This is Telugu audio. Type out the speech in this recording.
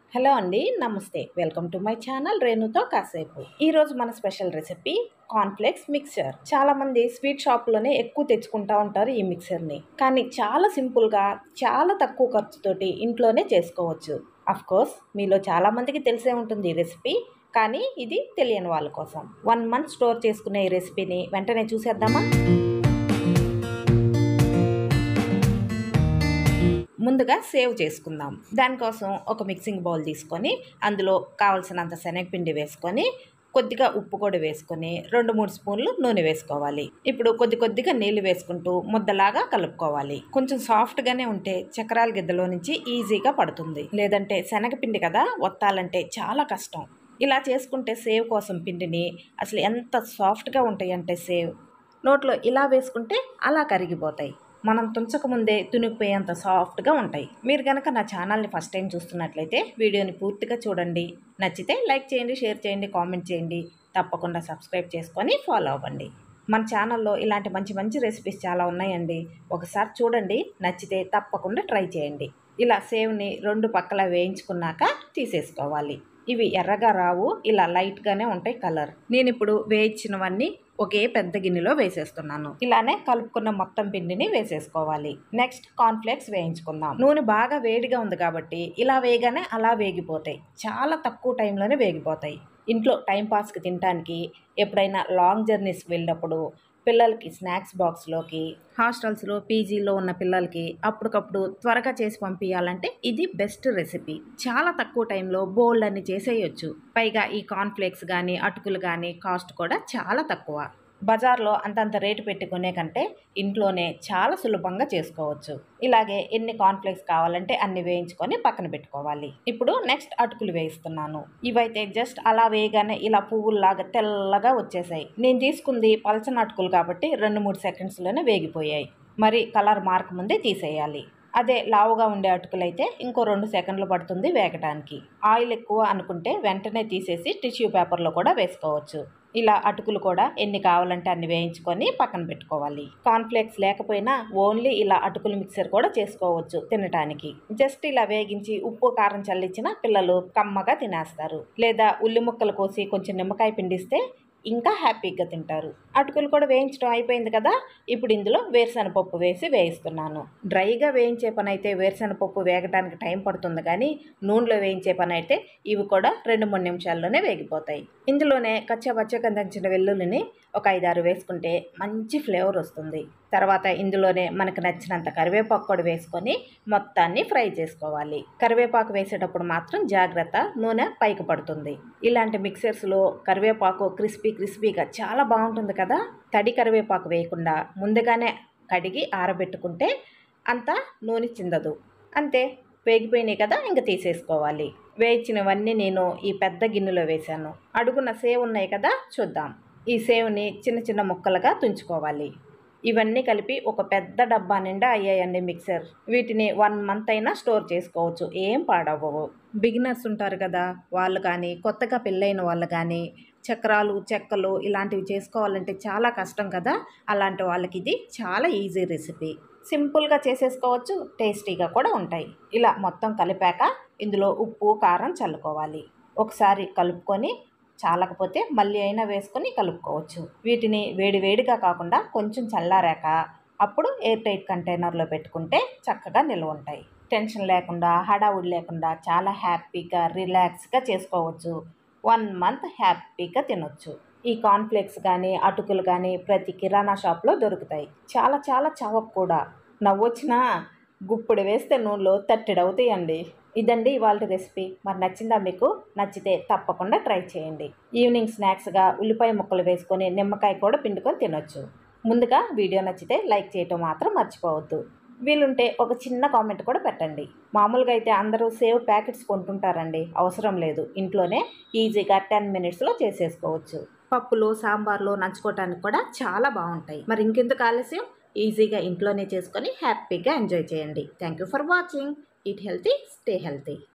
హలో అండి నమస్తే వెల్కమ్ టు మై ఛానల్ రేణుతో కాసేపు ఈరోజు మన స్పెషల్ రెసిపీ కాన్ఫ్లెక్స్ మిక్సర్ చాలా మంది స్వీట్ షాప్లోనే ఎక్కువ తెచ్చుకుంటా ఉంటారు ఈ మిక్సర్ని కానీ చాలా సింపుల్గా చాలా తక్కువ ఖర్చుతోటి ఇంట్లోనే చేసుకోవచ్చు అఫ్ కోర్స్ మీలో చాలా మందికి తెలిసే ఉంటుంది ఈ రెసిపీ కానీ ఇది తెలియని వాళ్ళ కోసం వన్ మంత్ స్టోర్ చేసుకునే ఈ రెసిపీని వెంటనే చూసేద్దామా ముందుగా సేవ్ చేసుకుందాం దానికోసం ఒక మిక్సింగ్ బౌల్ తీసుకొని అందులో కావలసినంత శనగపిండి వేసుకొని కొద్దిగా ఉప్పు కూడా వేసుకొని రెండు మూడు స్పూన్లు నూనె వేసుకోవాలి ఇప్పుడు కొద్ది కొద్దిగా నీళ్లు వేసుకుంటూ ముద్దలాగా కలుపుకోవాలి కొంచెం సాఫ్ట్గానే ఉంటే చక్రాల గిద్దలో నుంచి ఈజీగా పడుతుంది లేదంటే శనగపిండి కదా వత్తాలంటే చాలా కష్టం ఇలా చేసుకుంటే సేవ్ కోసం పిండిని అసలు ఎంత సాఫ్ట్గా ఉంటాయంటే సేవ్ నోట్లో ఇలా వేసుకుంటే అలా కరిగిపోతాయి మనం తుంచకముందే తునిగిపోయేంత సాఫ్ట్గా ఉంటాయి మీరు కనుక నా ఛానల్ని ఫస్ట్ టైం చూస్తున్నట్లయితే వీడియోని పూర్తిగా చూడండి నచ్చితే లైక్ చేయండి షేర్ చేయండి కామెంట్ చేయండి తప్పకుండా సబ్స్క్రైబ్ చేసుకొని ఫాలో అవ్వండి మన ఛానల్లో ఇలాంటి మంచి మంచి రెసిపీస్ చాలా ఉన్నాయండి ఒకసారి చూడండి నచ్చితే తప్పకుండా ట్రై చేయండి ఇలా సేవ్ని రెండు పక్కల వేయించుకున్నాక తీసేసుకోవాలి ఇవి ఎర్రగా రావు ఇలా లైట్గానే ఉంటాయి కలర్ నేను ఇప్పుడు వేయించినవన్నీ ఒకే పెద్ద గిన్నెలో వేసేస్తున్నాను ఇలానే కలుపుకున్న మొత్తం పిండిని వేసేసుకోవాలి నెక్స్ట్ కార్న్ఫ్లేక్స్ వేయించుకుందాం నూనె బాగా వేడిగా ఉంది కాబట్టి ఇలా వేయగానే అలా వేగిపోతాయి చాలా తక్కువ టైంలోనే వేగిపోతాయి ఇంట్లో టైం పాస్కి తినడానికి ఎప్పుడైనా లాంగ్ జర్నీస్కి వెళ్ళినప్పుడు పిల్లలకి స్నాక్స్ బాక్స్లోకి హాస్టల్స్లో పీజీలో ఉన్న పిల్లలకి అప్పటికప్పుడు త్వరగా చేసి పంపించాలంటే ఇది బెస్ట్ రెసిపీ చాలా తక్కువ టైంలో బోల్డ్ అన్ని చేసేయచ్చు పైగా ఈ కార్న్ఫ్లేక్స్ కానీ అటుకులు కానీ కాస్ట్ కూడా చాలా తక్కువ బజార్లో అంతంత రేటు పెట్టుకునే కంటే ఇంట్లోనే చాలా సులభంగా చేసుకోవచ్చు ఇలాగే ఎన్ని కాన్ఫ్లెక్స్ కావాలంటే అన్ని వేయించుకొని పక్కన పెట్టుకోవాలి ఇప్పుడు నెక్స్ట్ అటుకులు వేయిస్తున్నాను ఇవైతే జస్ట్ అలా వేయగానే ఇలా పువ్వుల్లాగా తెల్లగా వచ్చేసాయి నేను తీసుకుంది పలచని అటుకులు కాబట్టి రెండు మూడు సెకండ్స్లోనే వేగిపోయాయి మరి కలర్ మార్క్ ముందే తీసేయాలి అదే లావుగా ఉండే అటుకులైతే ఇంకో రెండు సెకండ్లు పడుతుంది వేగటానికి ఆయిల్ ఎక్కువ అనుకుంటే వెంటనే తీసేసి టిష్యూ పేపర్లో కూడా వేసుకోవచ్చు ఇలా అటుకులు కూడా ఎన్ని కావాలంటే అన్ని వేయించుకొని పక్కన పెట్టుకోవాలి కార్న్ఫ్లేక్స్ లేకపోయినా ఓన్లీ ఇలా అటుకులు మిక్సర్ కూడా చేసుకోవచ్చు తినటానికి జస్ట్ ఇలా వేగించి ఉప్పు కారం చల్లించిన పిల్లలు కమ్మగా తినేస్తారు లేదా ఉల్లి ముక్కలు కోసి కొంచెం నిమ్మకాయ పిండిస్తే ఇంకా హ్యాపీగా తింటారు అటుకులు కూడా వేయించడం అయిపోయింది కదా ఇప్పుడు ఇందులో వేరుశనగపప్పు వేసి వేయిస్తున్నాను డ్రైగా వేయించే పని అయితే వేరుశనగపప్పు వేగడానికి టైం పడుతుంది కానీ నూనెలో వేయించే పని అయితే ఇవి కూడా రెండు మూడు నిమిషాల్లోనే వేగిపోతాయి ఇందులోనే కచ్చపచ్చగా దంచిన వెల్లుల్లిని ఒక ఐదారు వేసుకుంటే మంచి ఫ్లేవర్ వస్తుంది తర్వాత ఇందులోనే మనకు నచ్చినంత కరివేపాకు కూడా వేసుకొని మొత్తాన్ని ఫ్రై చేసుకోవాలి కరివేపాకు వేసేటప్పుడు మాత్రం జాగ్రత్త నూనె పైకి పడుతుంది ఇలాంటి మిక్సర్స్లో కరివేపాకు క్రిస్పీ క్రిస్పీగా చాలా బాగుంటుంది కదా తడి కరివేపాకు వేయకుండా ముందుగానే కడిగి ఆరబెట్టుకుంటే అంతా నూనె చిందదు అంతే వేగిపోయినాయి కదా ఇంకా తీసేసుకోవాలి వేయించినవన్నీ నేను ఈ పెద్ద గిన్నెలో వేశాను అడుగున సేవ్ ఉన్నాయి కదా చూద్దాం ఈ సేవ్ని చిన్న చిన్న ముక్కలుగా తుంచుకోవాలి ఇవన్నీ కలిపి ఒక పెద్ద డబ్బా నిండా అయ్యాయండి మిక్సర్ వీటిని వన్ మంత్ అయినా స్టోర్ చేసుకోవచ్చు ఏం పాడవ్వవు బిగినర్స్ ఉంటారు కదా వాళ్ళు కానీ కొత్తగా పెళ్ళైన వాళ్ళు కానీ చక్రాలు చెక్కలు ఇలాంటివి చేసుకోవాలంటే చాలా కష్టం కదా అలాంటి వాళ్ళకి ఇది చాలా ఈజీ రెసిపీ సింపుల్గా చేసేసుకోవచ్చు టేస్టీగా కూడా ఉంటాయి ఇలా మొత్తం కలిపాక ఇందులో ఉప్పు కారం చల్లుకోవాలి ఒకసారి కలుపుకొని చాలకపోతే మళ్ళీ అయినా వేసుకొని కలుపుకోవచ్చు వీటిని వేడి వేడిగా కాకుండా కొంచెం చల్లారాక అప్పుడు ఎయిర్ టైట్ కంటైనర్లో పెట్టుకుంటే చక్కగా నిల్వ ఉంటాయి టెన్షన్ లేకుండా హడావుడి లేకుండా చాలా హ్యాపీగా రిలాక్స్గా చేసుకోవచ్చు వన్ మంత్ హ్యాపీగా తినొచ్చు ఈ కార్న్ఫ్లేక్స్ కానీ అటుకులు కానీ ప్రతి కిరాణా షాప్లో దొరుకుతాయి చాలా చాలా చవక కూడా నవ్వొచ్చినా గుప్పుడు వేస్తే నూనెలో తట్టెడవుతాయండి ఇదండి ఇవాళ రెసిపీ మరి నచ్చిందా మీకు నచ్చితే తప్పకుండా ట్రై చేయండి ఈవినింగ్ స్నాక్స్గా ఉల్లిపాయ ముక్కలు వేసుకొని నిమ్మకాయ కూడా పిండుకొని తినొచ్చు ముందుగా వీడియో నచ్చితే లైక్ చేయటం మాత్రం మర్చిపోవద్దు వీలుంటే ఒక చిన్న కామెంట్ కూడా పెట్టండి మామూలుగా అయితే అందరూ సేవ్ ప్యాకెట్స్ కొంటుంటారండి అవసరం లేదు ఇంట్లోనే ఈజీగా టెన్ మినిట్స్లో చేసేసుకోవచ్చు పప్పులు సాంబార్లు నంచుకోవటానికి కూడా చాలా బాగుంటాయి మరి ఇంకెందుకు ఆలస్యం ఈజీగా ఇంట్లోనే చేసుకొని హ్యాపీగా ఎంజాయ్ చేయండి thank you for watching eat healthy stay healthy